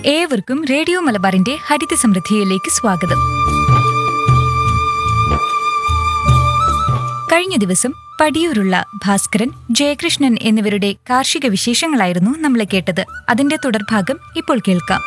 ഏവർക്കും റേഡിയോ മലബാറിന്റെ ഹരിത സമൃദ്ധിയിലേക്ക് സ്വാഗതം കഴിഞ്ഞ ദിവസം പടിയൂരുള്ള ഭാസ്കരൻ ജയകൃഷ്ണൻ എന്നിവരുടെ കാർഷിക വിശേഷങ്ങളായിരുന്നു നമ്മൾ കേട്ടത് അതിന്റെ തുടർഭാഗം ഇപ്പോൾ കേൾക്കാം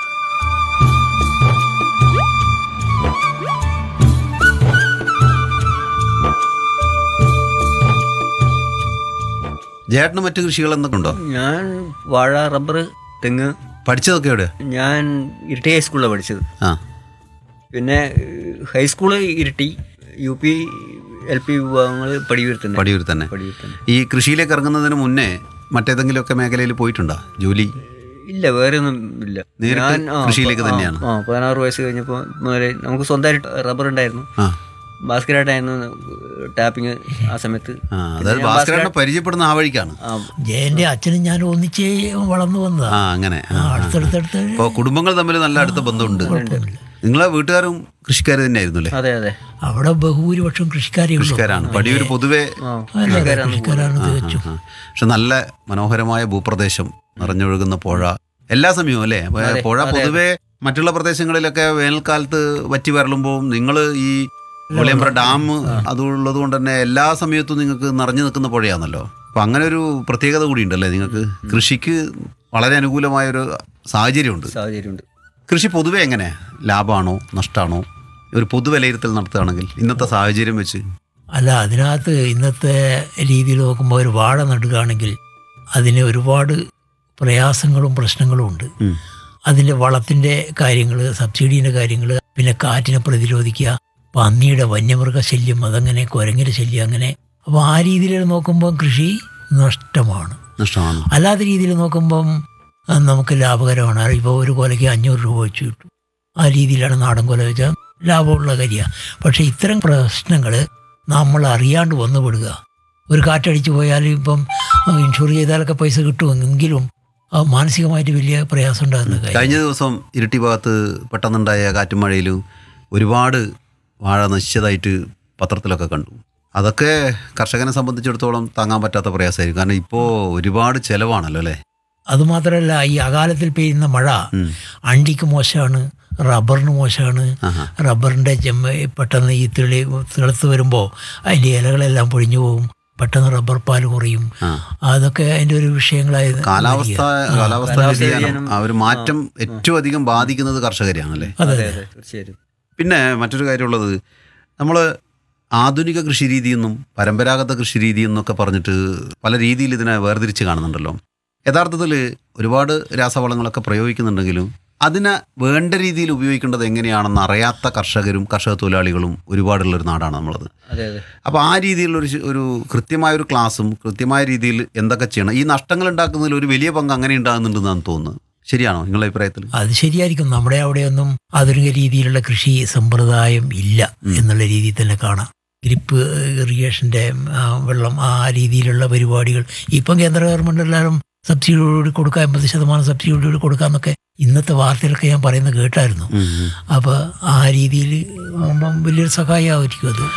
ജേട്ടന് മറ്റു കൃഷികൾ എന്തൊക്കെ ഉണ്ടോ ഞാൻ വാഴ റബ്ബർ തെങ്ങ് പഠിച്ചതൊക്കെ എവിടെ ഞാൻ ഇരിട്ടി ഹൈസ്കൂളിലാണ് പഠിച്ചത് ആ പിന്നെ ഏഹ്, high school Iritty U P L P വിഭാഗങ്ങൾ പടിയൂർ തന്നെ പടിയൂർ തന്നെ പടിയൂർ തന്നെ ഈ കൃഷിയിലേക്ക് ഇറങ്ങുന്നതിന് മുന്നേ മറ്റേതെങ്കിലുമൊക്കെ മേഖലയിൽ പോയിട്ടുണ്ടോ ജോലി ഇല്ല വേറെ ഒന്നും ഇല്ല നേരിട്ട് ആ, കൃഷിയിലേക്ക് ആ, തന്നെയാണ്? ആ പതിനാറ് വയസ്സ് കഴിഞ്ഞപ്പോൾ മുതലേ നമുക്ക് സ്വന്തമായിട്ട് റബ്ബർ ഉണ്ടായിരുന്നു ആ ഭാസ്കരായിട്ടായിരുന്നു ടാപ്പിങ് ആ സമയത്ത് ആ അതായത് ഭാസ്കരനെ പരിചയപ്പെടുന്ന ആ വഴിക്കാണ് ആ, ജയന്റെ അച്ഛനും ഞാനും ഒന്നിച്ച് വളർന്നു വന്നതാ ആ അങ്ങനെ ആ, ആ. അടുത്തടുത്തടുത്ത് അപ്പോൾ കുടുംബങ്ങൾ തമ്മിൽ നല്ല അടുത്ത ബന്ധമുണ്ട് നിങ്ങളെ വീട്ടുകാരും കൃഷിക്കാർ തന്നെയായിരുന്നു അല്ലേ അതെ അതെ അവിടെ ബഹുഭൂരിപക്ഷം കൃഷിക്കാരെ ഉള്ളൂ. കൃഷിക്കാരാണ് പടിയൂർ പൊതുവെ ആ അല്ല, കൃഷിക്കാരാണ് തികച്ചും ആ. പക്ഷെ നല്ല മനോഹരമായ ഭൂപ്രദേശം നിറഞ്ഞൊഴുകുന്ന പുഴ എല്ലാ സമയവും അല്ലേ അപ്പൊ പുഴ പൊതുവെ മറ്റുള്ള പ്രദേശങ്ങളിലൊക്കെ വേനൽക്കാലത്ത് വറ്റി വരളുമ്പോൾ നിങ്ങൾ ഈ ഒളിയമ്പ്ര ഡാം അതുള്ളത് കൊണ്ട് തന്നെ എല്ലാ സമയത്തും നിങ്ങൾക്ക് നിറഞ്ഞു നിൽക്കുന്ന പുഴയാണല്ലോ അപ്പൊ അങ്ങനെ ഒരു പ്രത്യേകത കൂടി ഉണ്ടല്ലേ നിങ്ങൾക്ക് കൃഷിക്ക് വളരെ അനുകൂലമായ ഒരു സാഹചര്യമുണ്ട് സാഹചര്യമുണ്ട് കൃഷി പൊതുവെ എങ്ങനെ ലാഭമാണോ നഷ്ടമാണോ ഒരു പൊതുവിലയിരുത്തൽ നടത്തുകയാണെങ്കിൽ ഇന്നത്തെ സാഹചര്യം വെച്ച് അല്ല അതിനകത്ത് ഇന്നത്തെ രീതിയിൽ നോക്കുമ്പോൾ ഒരു വാഴ നടുകയാണെങ്കിൽ അതിന് ഒരുപാട് പ്രയാസങ്ങളും പ്രശ്നങ്ങളും ഉണ്ട് ഉം. അതിൻ്റെ വളത്തിൻ്റെ കാര്യങ്ങൾ സബ്സിഡീൻ്റെ കാര്യങ്ങൾ പിന്നെ കാറ്റിനെ പ്രതിരോധിക്കുക പന്നിയുടെ വന്യമൃഗ ശല്യം അതങ്ങനെ കുരങ്ങിൻ്റെ ശല്യം അങ്ങനെ അപ്പോൾ ആ രീതിയിൽ നോക്കുമ്പോൾ കൃഷി നഷ്ടമാണ് നഷ്ടമാണ് അല്ലാത്ത രീതിയിൽ നോക്കുമ്പം ആ, നമുക്ക് ലാഭകരമാണ് ഇപ്പോൾ ഒരു കൊലയ്ക്ക് അഞ്ഞൂറ് രൂപ വെച്ച് കിട്ടും ആ രീതിയിലാണ് നാടൻ കൊല വെച്ചാൽ ലാഭമുള്ള കാര്യമാണ് പക്ഷേ ഇത്തരം പ്രശ്നങ്ങൾ നമ്മൾ അറിയാണ്ട് വന്നുപെടുക ഒരു കാറ്റടിച്ച് പോയാൽ ഇപ്പം ആ, ഇൻഷുർ ചെയ്താലൊക്കെ പൈസ കിട്ടുമെങ്കിലും ആ, മാനസികമായിട്ട് വലിയ പ്രയാസം ഉണ്ടാകുന്ന കാര്യം കഴിഞ്ഞ ദിവസം ഇരിട്ടി ഭാഗത്ത് പെട്ടെന്നുണ്ടായ കാറ്റും മഴയിലും ഒരുപാട് വാഴ നശിച്ചതായിട്ട് പത്രത്തിലൊക്കെ കണ്ടു അതൊക്കെ കർഷകനെ സംബന്ധിച്ചിടത്തോളം താങ്ങാൻ പറ്റാത്ത പ്രയാസമായിരിക്കും കാരണം ഇപ്പോൾ ഒരുപാട് ചിലവാണല്ലോ അല്ലേ അതുമാത്രമല്ല ഈ അകാലത്തിൽ പെയ്യുന്ന മഴ ഉം. അണ്ടിക്ക് മോശമാണ് റബ്ബറിന് മോശമാണ് ആഹാ. റബ്ബറിൻ്റെ ചെമ്മ പെട്ടെന്ന് ഈ തിളി തിളത്ത് വരുമ്പോൾ അതിൻ്റെ ഇലകളെല്ലാം പൊഴിഞ്ഞു പോകും പെട്ടെന്ന് റബ്ബർ പാൽ കുറയും ആ. അതൊക്കെ അതിൻ്റെ ഒരു വിഷയങ്ങളായി കാലാവസ്ഥ കാലാവസ്ഥ കാലാവസ്ഥ വ്യതിയാനം വ്യതിയാനം. ആ ഒരു മാറ്റം ഏറ്റവും അധികം ബാധിക്കുന്നത് കർഷകരെയാണല്ലേ അതെ അതെ അതെ തീർച്ചയായും പിന്നെ മറ്റൊരു കാര്യമുള്ളത് നമ്മൾ ആധുനിക കൃഷി രീതിയെന്നും പരമ്പരാഗത കൃഷി രീതിയെന്നൊക്കെ പറഞ്ഞിട്ട് പല രീതിയിൽ ഇതിനെ വേർതിരിച്ച് കാണുന്നുണ്ടല്ലോ യഥാർത്ഥത്തിൽ ഒരുപാട് രാസവളങ്ങളൊക്കെ പ്രയോഗിക്കുന്നുണ്ടെങ്കിലും അതിനെ വേണ്ട രീതിയിൽ ഉപയോഗിക്കേണ്ടത് എങ്ങനെയാണെന്ന് അറിയാത്ത കർഷകരും കർഷക തൊഴിലാളികളും ഒരുപാടുള്ളൊരു നാടാണ് നമ്മളത് അതെ അതെ അപ്പോൾ ആ രീതിയിലുള്ള ഒരു ഒരു കൃത്യമായ ഒരു ക്ലാസ്സും കൃത്യമായ രീതിയിൽ എന്തൊക്കെ ചെയ്യണം ഈ നഷ്ടങ്ങൾ ഉണ്ടാക്കുന്നതിൽ ഒരു വലിയ പങ്ക് അങ്ങനെ ഉണ്ടാകുന്നുണ്ടെന്നാണ് തോന്നുന്നത് ശരിയാണോ നിങ്ങളുടെ അഭിപ്രായത്തിൽ അത് ശരിയായിരിക്കും നമ്മുടെ അവിടെയൊന്നും ആധുനിക രീതിയിലുള്ള കൃഷി സമ്പ്രദായം ഇല്ല എന്നുള്ള രീതിയിൽ തന്നെ കാണാം ഗ്രിപ്പ് ഇറിഗേഷൻ്റെ വെള്ളം ആ രീതിയിലുള്ള പരിപാടികൾ ഇപ്പം കേന്ദ്ര ഗവൺമെൻറ് എല്ലാവരും സബ്സിഡിയോടുകൂടി കൊടുക്കാം എൺപത് ശതമാനം സബ്സിഡിയോടുകൂടി കൊടുക്കാമെന്നൊക്കെ ഇന്നത്തെ വാർത്തയിലൊക്കെ ഞാൻ പറയുന്നത് കേട്ടായിരുന്നു ഉം, ഉം. അപ്പോൾ ആ രീതിയിൽ ആകുമ്പം വലിയൊരു സഹായമായിരിക്കും അത്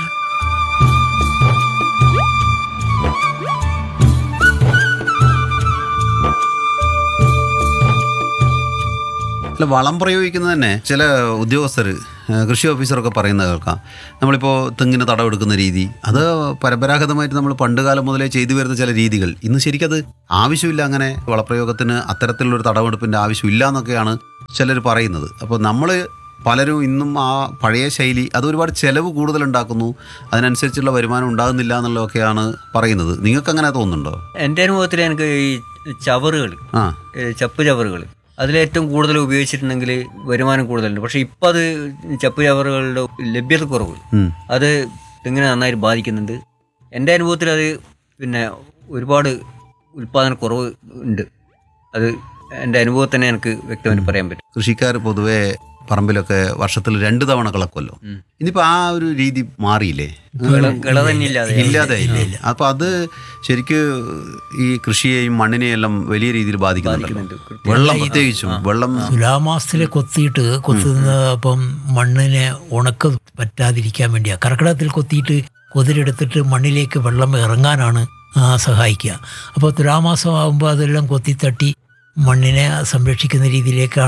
അല്ല വളം പ്രയോഗിക്കുന്നത് തന്നെ ചില ഉദ്യോഗസ്ഥർ കൃഷി ഓഫീസറൊക്കെ പറയുന്നത് കേൾക്കാം നമ്മളിപ്പോൾ തെങ്ങിന് തടവെടുക്കുന്ന രീതി അത് പരമ്പരാഗതമായിട്ട് നമ്മൾ പണ്ട് കാലം മുതലേ ചെയ്തു വരുന്ന ചില രീതികൾ ഇന്ന് ശരിക്കത് ആവശ്യമില്ല അങ്ങനെ വളപ്രയോഗത്തിന് അത്തരത്തിലുള്ളൊരു തടവെടുപ്പിൻ്റെ ആവശ്യമില്ല എന്നൊക്കെയാണ് ചിലർ പറയുന്നത് അപ്പോൾ നമ്മൾ പലരും ഇന്നും ആ പഴയ ശൈലി അത് ഒരുപാട് ചിലവ് കൂടുതലുണ്ടാക്കുന്നു അതിനനുസരിച്ചുള്ള വരുമാനം ഉണ്ടാകുന്നില്ല എന്നുള്ളതൊക്കെയാണ് പറയുന്നത് നിങ്ങൾക്ക് അങ്ങനെ തോന്നുന്നുണ്ടോ എൻ്റെ അനുഭവത്തിൽ എനിക്ക് ഈ ചവറുകൾ ആ ചപ്പ് ചവറുകൾ അതിലേറ്റവും കൂടുതൽ ഉപയോഗിച്ചിട്ടുണ്ടെങ്കിൽ വരുമാനം കൂടുതലുണ്ട് പക്ഷേ ഇപ്പം അത് ചപ്പ് ചവറുകളുടെ ലഭ്യത കുറവ് ഉം. അത് തെങ്ങിനെ നന്നായിട്ട് ബാധിക്കുന്നുണ്ട് എൻ്റെ അനുഭവത്തിൽ അത് പിന്നെ ഒരുപാട് ഉൽപ്പാദന കുറവ് ഉണ്ട് അത് എൻ്റെ അനുഭവത്തിൽ തന്നെ എനിക്ക് വ്യക്തമായിട്ട് പറയാൻ പറ്റും കൃഷിക്കാർ പൊതുവെ പറമ്പിലൊക്കെ വർഷത്തിൽ രണ്ട് തവണ കളക്കുമല്ലോ ഉം. ഇനിയിപ്പോ ആ ഒരു രീതി മാറിയില്ലേ കിള കിള തന്നെ ഇല്ലാതെ ഇല്ലാതെ അപ്പൊ അത് ശരിക്ക് ഈ കൃഷിയെയും മണ്ണിനെയും എല്ലാം വലിയ രീതിയിൽ ബാധിക്കുന്നുണ്ടല്ലോ ബാധിക്കുന്നുണ്ട്. വെള്ളം പ്രത്യേകിച്ചും വെള്ളം തുലാമാസത്തിൽ കൊത്തിയിട്ട് കൊത്തുന്ന അപ്പം മണ്ണിനെ ഉണക്ക് പറ്റാതിരിക്കാൻ വേണ്ടിയാണ് കർക്കിടകത്തിൽ കൊത്തിയിട്ട് കൊതിരെടുത്തിട്ട് മണ്ണിലേക്ക് വെള്ളം ഇറങ്ങാനാണ് ആ, സഹായിക്കുക അപ്പോൾ തുലാമാസം ആകുമ്പോൾ അതെല്ലാം കൊത്തിത്തട്ടി മണ്ണിനെ സംരക്ഷിക്കുന്ന രീതിയിലേക്കാണ്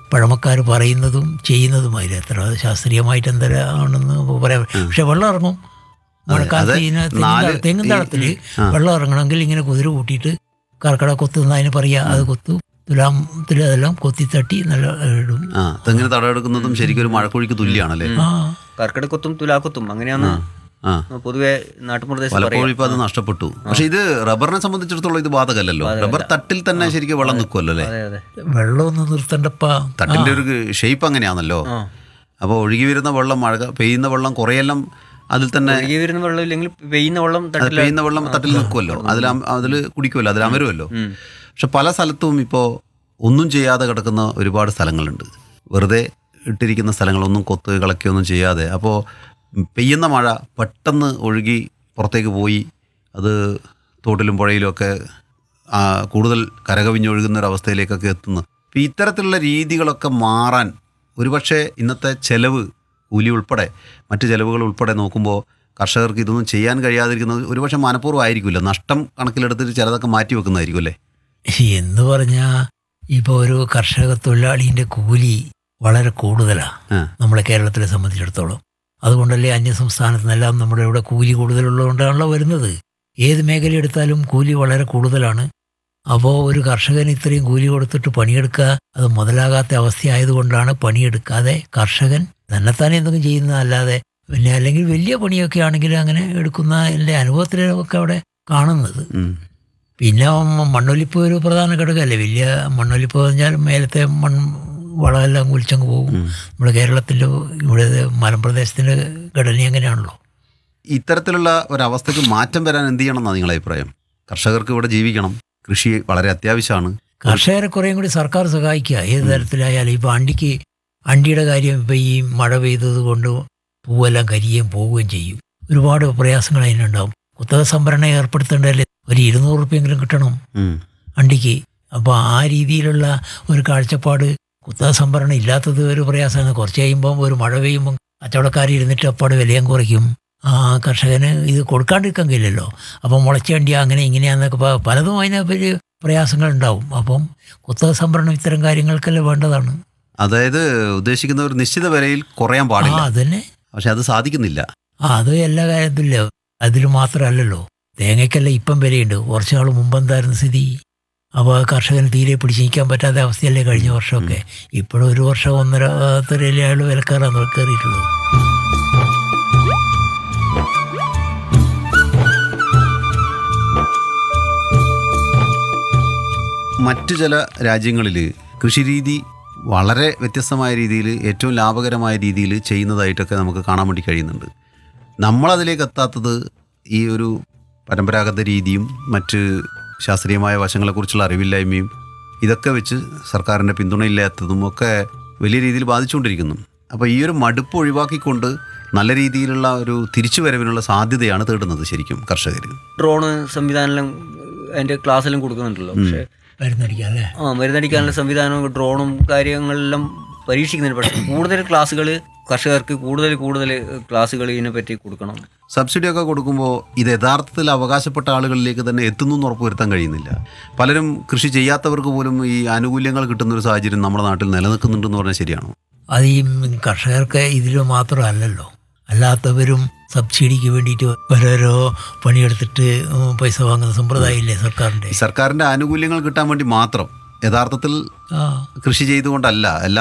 പഴമക്കാർ പറയുന്നതും ചെയ്യുന്നതുമായില്ല എത്ര ശാസ്ത്രീയമായിട്ട് എന്തരാണെന്ന് പറയാം പക്ഷെ വെള്ളം ഇറങ്ങും മഴക്കാലത്ത് അതെ. ഇതിന് നാല് തെങ്ങിൻ തെങ്ങിൻ ഈ- തടത്തിൽ ആ. വെള്ളം ഇറങ്ങണമെങ്കിൽ ഇങ്ങനെ കുതിര കൂട്ടിയിട്ട് കർക്കട കൊത്തുന്ന അതിന് പറയാ അത് കൊത്തു തുലാമത്തിൽ അതെല്ലാം കൊത്തി തട്ടി നല്ല ഇടും ആ തെങ്ങിന് തടമെടുക്കുന്നതും ശരിക്കും ഒരു മഴക്കുഴിക്ക് തുല്യമാണല്ലേ ആ കർക്കിടക്കൊത്തും തുലാക്കൊത്തും അങ്ങനെയാണ് ആ പൊതുവെ നാട്ടുപ്രദേശത്ത് പലപ്പോഴും ഇപ്പൊ അത് നഷ്ടപ്പെട്ടു പക്ഷെ ഇത് റബ്ബറിനെ സംബന്ധിച്ചിടത്തോളം ഇത് ബാധകല്ലല്ലോ റബ്ബർ തട്ടിൽ തന്നെ ശരിക്കും വെള്ളം നിൽക്കുമല്ലോ അല്ലേ അതെ അതെ വെള്ളമൊന്നും നിർത്തണ്ടപ്പാ തട്ടിന്റെ ഒരു ഷേപ്പ് അങ്ങനെയാണല്ലോ ആ അപ്പോൾ ഒഴുകി വരുന്ന വെള്ളം മഴ പെയ്യുന്ന വെള്ളം കുറെയെല്ലാം അതിൽ തന്നെ ഒഴുകി വരുന്ന വെള്ളം ഇല്ലെങ്കിൽ പെയ്യുന്ന വെള്ളം അത് തട്ടില്ല പെയ്യുന്ന വെള്ളം തട്ടിൽ നിൽക്കുമല്ലോ അതിൽ അതിൽ കുടിക്കുമല്ലോ അതിൽ അമരുമല്ലോ ഉം. പക്ഷെ പല സ്ഥലത്തും ഇപ്പോൾ ഒന്നും ചെയ്യാതെ കിടക്കുന്ന ഒരുപാട് സ്ഥലങ്ങളുണ്ട് വെറുതെ ഇട്ടിരിക്കുന്ന സ്ഥലങ്ങളൊന്നും കൊത്ത് കളക്കുകയൊന്നും ചെയ്യാതെ അപ്പോൾ പെയ്യുന്ന മഴ പെട്ടെന്ന് ഒഴുകി പുറത്തേക്ക് പോയി അത് തോട്ടിലും പുഴയിലും ഒക്കെ ആ, കൂടുതൽ കരകവിഞ്ഞൊഴുകുന്ന ഒരു അവസ്ഥയിലേക്കൊക്കെ എത്തുന്നു അപ്പോൾ ഇത്തരത്തിലുള്ള രീതികളൊക്കെ മാറാൻ ഒരുപക്ഷെ ഇന്നത്തെ ചെലവ് കൂലി ഉൾപ്പെടെ മറ്റ് ചെലവുകൾ ഉൾപ്പെടെ നോക്കുമ്പോൾ കർഷകർക്ക് ഇതൊന്നും ചെയ്യാൻ കഴിയാതിരിക്കുന്നത് ഒരുപക്ഷെ മനഃപൂർവ്വം ആയിരിക്കില്ല നഷ്ടം കണക്കിലെടുത്തിട്ട് ചിലതൊക്കെ മാറ്റി വെക്കുന്നതായിരിക്കും അല്ലേ എന്ന് പറഞ്ഞാൽ ഇപ്പോൾ ഒരു കർഷക തൊഴിലാളീൻ്റെ കൂലി വളരെ കൂടുതലാണ് ആ. നമ്മളെ കേരളത്തിലെ സംബന്ധിച്ചിടത്തോളം അതുകൊണ്ടല്ലേ അന്യ സംസ്ഥാനത്തു നിന്നെല്ലാം നമ്മുടെ ഇവിടെ കൂലി കൂടുതലുള്ളതുകൊണ്ടാണല്ലോ വരുന്നത് ഏത് മേഖല എടുത്താലും കൂലി വളരെ കൂടുതലാണ് അപ്പോൾ ഒരു കർഷകന് ഇത്രയും കൂലി കൊടുത്തിട്ട് പണിയെടുക്കുക അത് മുതലാകാത്ത അവസ്ഥയായതുകൊണ്ടാണ് പണിയെടുക്കാതെ കർഷകൻ തന്നെത്താനെ എന്തെങ്കിലും ചെയ്യുന്നതല്ലാതെ പിന്നെ അല്ലെങ്കിൽ വലിയ പണിയൊക്കെ ആണെങ്കിൽ അങ്ങനെ എടുക്കുന്ന എൻ്റെ അനുഭവത്തിലൊക്കെ അവിടെ കാണുന്നത് ഉം. പിന്നെ മ- മണ്ണൊലിപ്പ് ഒരു പ്രധാന ഘടകമല്ലേ വലിയ മണ്ണൊലിപ്പ് പറഞ്ഞാൽ മേലത്തെ മൺ വളമെല്ലാം കുലിച്ചങ്ങ് പോകും ഉം. നമ്മുടെ കേരളത്തിൻ്റെ ഇവിടെ മലമ്പ്രദേശത്തിൻ്റെ ഘടന അങ്ങനെയാണല്ലോ ഇത്തരത്തിലുള്ള ഒരവസ്ഥയ്ക്ക് മാറ്റം വരാൻ എന്ത് ചെയ്യണം എന്നാണ് നിങ്ങളുടെ അഭിപ്രായം കർഷകർക്ക് ഇവിടെ ജീവിക്കണം കൃഷി വളരെ അത്യാവശ്യമാണ് കർഷകരെ കുറേയും കൂടി സർക്കാർ സഹായിക്കുക ഏത് തരത്തിലായാലും ഇപ്പോൾ അണ്ടിക്ക് അണ്ടിയുടെ കാര്യം ഇപ്പം ഈ മഴ പെയ്തത് കൊണ്ട് പൂവെല്ലാം കരിയുകയും പോവുകയും ചെയ്യും ഒരുപാട് പ്രയാസങ്ങൾ അതിനുണ്ടാവും കുത്തക സംഭരണം ഏർപ്പെടുത്തേണ്ടതല്ലേ ഒരു ഇരുന്നൂറ് റുപ്യെങ്കിലും കിട്ടണം ഉം. അണ്ടിക്ക് അപ്പോൾ ആ രീതിയിലുള്ള ഒരു കാഴ്ചപ്പാട് കുത്തക സംഭരണം ഇല്ലാത്തത് ഒരു പ്രയാസമാണ് കുറച്ച് കഴിയുമ്പം ഒരു മഴ പെയ്യുമ്പം കച്ചവടക്കാർ ഇരുന്നിട്ട് അപ്പാട് വിലയും കുറയ്ക്കും ആ കർഷകന് ഇത് കൊടുക്കാണ്ടിരിക്കാൻ കഴിയില്ലല്ലോ അപ്പം മുളച്ചേണ്ടിയ അങ്ങനെ ഇങ്ങനെയാന്നൊക്കെ പ- പലതും അതിനെപ്പറ്റി പ്രയാസങ്ങൾ ഉണ്ടാവും അപ്പം കുത്തക സംഭരണം ഇത്തരം കാര്യങ്ങൾക്കെല്ലാം വേണ്ടതാണ് അതായത് ഉദ്ദേശിക്കുന്ന ഒരു നിശ്ചിത വിലയിൽ കുറയാൻ ആ പാടില്ല അതന്നെ പക്ഷെ അത് സാധിക്കുന്നില്ല ആ അത് എല്ലാ കാര്യത്തില്ല അതിൽ മാത്രമല്ലല്ലോ തേങ്ങയ്ക്കെല്ലാം ഇപ്പം വിലയുണ്ട് കുറച്ച് നാൾ മുമ്പെന്തായിരുന്നു സ്ഥിതി അപ്പോൾ കർഷകന് തീരെ പിടിച്ച് നിൽക്കാൻ പറ്റാത്ത അവസ്ഥയല്ലേ കഴിഞ്ഞ വർഷമൊക്കെ ഇപ്പോഴും ഒരു വർഷം ഒന്നര തരയിലെ അയാൾ വിലക്കാറാണ് കയറിയിട്ടുള്ളത് മറ്റു ചില രാജ്യങ്ങളിൽ കൃഷിരീതി വളരെ വ്യത്യസ്തമായ രീതിയിൽ ഏറ്റവും ലാഭകരമായ രീതിയിൽ ചെയ്യുന്നതായിട്ടൊക്കെ നമുക്ക് കാണാൻ വേണ്ടി കഴിയുന്നുണ്ട് നമ്മളതിലേക്ക് എത്താത്തത് ഈ ഒരു പരമ്പരാഗത രീതിയും മറ്റ് ശാസ്ത്രീയമായ വശങ്ങളെക്കുറിച്ചുള്ള അറിവില്ലായ്മയും ഇതൊക്കെ വെച്ച് സർക്കാരിൻ്റെ പിന്തുണയില്ലാത്തതും ഒക്കെ വലിയ രീതിയിൽ ബാധിച്ചുകൊണ്ടിരിക്കുന്നു അപ്പോൾ ഈ ഒരു മടുപ്പ് ഒഴിവാക്കിക്കൊണ്ട് നല്ല രീതിയിലുള്ള ഒരു തിരിച്ചുവരവിനുള്ള സാധ്യതയാണ് തേടുന്നത് ശരിക്കും കർഷകർ ഡ്രോണ് സംവിധാനം അതിന്റെ ക്ലാസ്സെല്ലാം കൊടുക്കുന്നുണ്ടല്ലോ പക്ഷേ മരുന്നടിക്കാം അല്ലേ ആ മരുന്നടിക്കാനുള്ള സംവിധാനവും ഡ്രോണും കാര്യങ്ങളെല്ലാം പരീക്ഷിക്കുന്നുണ്ട് പക്ഷേ കൂടുതൽ ക്ലാസ്സുകൾ കർഷകർക്ക് കൂടുതൽ കൂടുതൽ ക്ലാസ്സുകൾ ഇതിനെപ്പറ്റി കൊടുക്കണം സബ്സിഡി ഒക്കെ കൊടുക്കുമ്പോൾ ഇത് യഥാർത്ഥത്തിൽ അവകാശപ്പെട്ട ആളുകളിലേക്ക് തന്നെ എത്തുന്നു എന്ന് ഉറപ്പുവരുത്താൻ കഴിയുന്നില്ല പലരും കൃഷി ചെയ്യാത്തവർക്ക് പോലും ഈ ആനുകൂല്യങ്ങൾ കിട്ടുന്ന ഒരു സാഹചര്യം നമ്മുടെ നാട്ടിൽ നിലനിൽക്കുന്നുണ്ടെന്ന് പറഞ്ഞാൽ ശരിയാണോ അത് ഈ കർഷകർക്ക് ഇതിൽ മാത്രമല്ലല്ലോ അല്ലാത്തവരും സബ്സിഡിക്ക് വേണ്ടിയിട്ട് ഓരോരോ പണിയെടുത്തിട്ട് ഉം, പൈസ വാങ്ങുന്ന സമ്പ്രദായമില്ലേ സർക്കാരിൻ്റെ ഈ സർക്കാരിൻ്റെ ആനുകൂല്യങ്ങൾ കിട്ടാൻ വേണ്ടി മാത്രം യഥാർത്ഥത്തിൽ ആ കൃഷി ചെയ്തുകൊണ്ടല്ല എല്ലാ